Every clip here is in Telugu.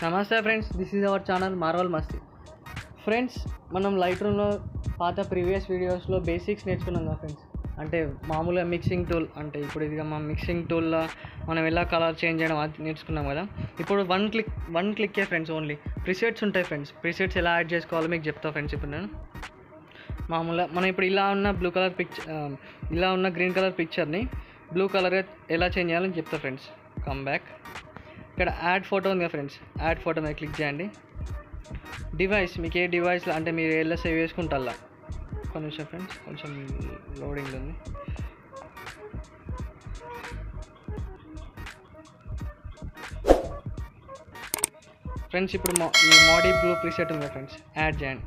నమస్తే friends this is our channel marvel Masti friends మనం లైట్ రూమ్లో పాత ప్రీవియస్ వీడియోస్లో బేసిక్స్ నేర్చుకున్నాం కదా ఫ్రెండ్స్ అంటే మామూలుగా మిక్సింగ్ టూల్ అంటే ఇప్పుడు ఇది మనం మిక్సింగ్ టూల్లో మనం ఎలా కలర్ చేంజ్ చేయడం అది నేర్చుకున్నాం కదా ఇప్పుడు వన్ క్లిక్ వన్ క్లిక్కే ఫ్రెండ్స్ ఓన్లీ ప్రిసెట్స్ ఉంటాయి ఫ్రెండ్స్ ప్రిసెట్స్ ఎలా యాడ్ చేసుకోవాలో మీకు చెప్తా ఫ్రెండ్స్ ఇప్పుడు నేను మామూలుగా మనం ఇప్పుడు ఇలా ఉన్న బ్లూ కలర్ పిక్చర్ ఇలా ఉన్న గ్రీన్ కలర్ పిక్చర్ని బ్లూ కలర్ ఎలా చేంజ్ చేయాలని చెప్తా ఫ్రెండ్స్ కమ్ బ్యాక్ ఇక్కడ యాడ్ ఫోటో ఉంది కదా ఫ్రెండ్స్ యాడ్ ఫోటో మీద క్లిక్ చేయండి డివైస్ మీకు ఏ డివైస్లో అంటే మీరు ఎలా సేవ్ చేసుకుంటారా ఒక నిమిషం ఫ్రెండ్స్ కొంచెం లోడింగ్లో ఉంది ఫ్రెండ్స్ ఇప్పుడు మా ఈ మోడీ బ్లూ ప్రీసెట్ ఉంది కదా ఫ్రెండ్స్ యాడ్ చేయండి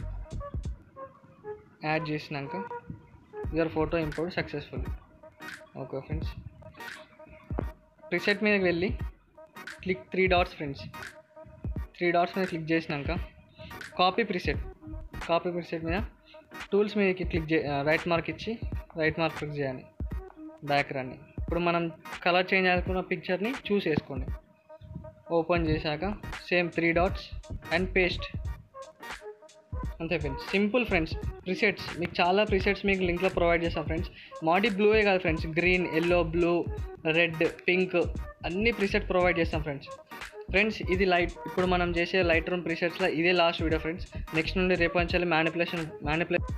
యాడ్ చేసినాక your photo import successful okay friends preset మీదకి వెళ్ళి click three dots friends three dots మీద క్లిక్ చేసినాక కాపీ ప్రిసెట్ కాపీ ప్రిసెట్ మీద టూల్స్ మీదకి క్లిక్ చే రైట్ మార్క్ ఇచ్చి రైట్ మార్క్ క్లిక్ చేయాలి బ్యాక్ రండి ఇప్పుడు మనం కలర్ చేంజ్ చేసుకున్న పిక్చర్ని చూస్ చేసుకోండి ఓపెన్ చేశాక same three dots and paste అంతే ఫ్రెండ్స్ సింపుల్ ఫ్రెండ్స్ ప్రిసెట్స్ మీకు చాలా ప్రిసెట్స్ మీకు లింక్లో ప్రొవైడ్ చేస్తాం ఫ్రెండ్స్ మాడీ బ్లూయే కాదు friends green yellow blue red pink అన్ని ప్రిసెట్ ప్రొవైడ్ చేస్తాం ఫ్రెండ్స్ ఫ్రెండ్స్ ఇది లైట్ ఇప్పుడు మనం చేసే లైట్ రూమ్ ప్రిసెట్స్లో ఇదే లాస్ట్ వీడియో ఫ్రెండ్స్ నెక్స్ట్ నుండి రేపు నుంచి మ్యానిపులేషన్ మ్యానిపులే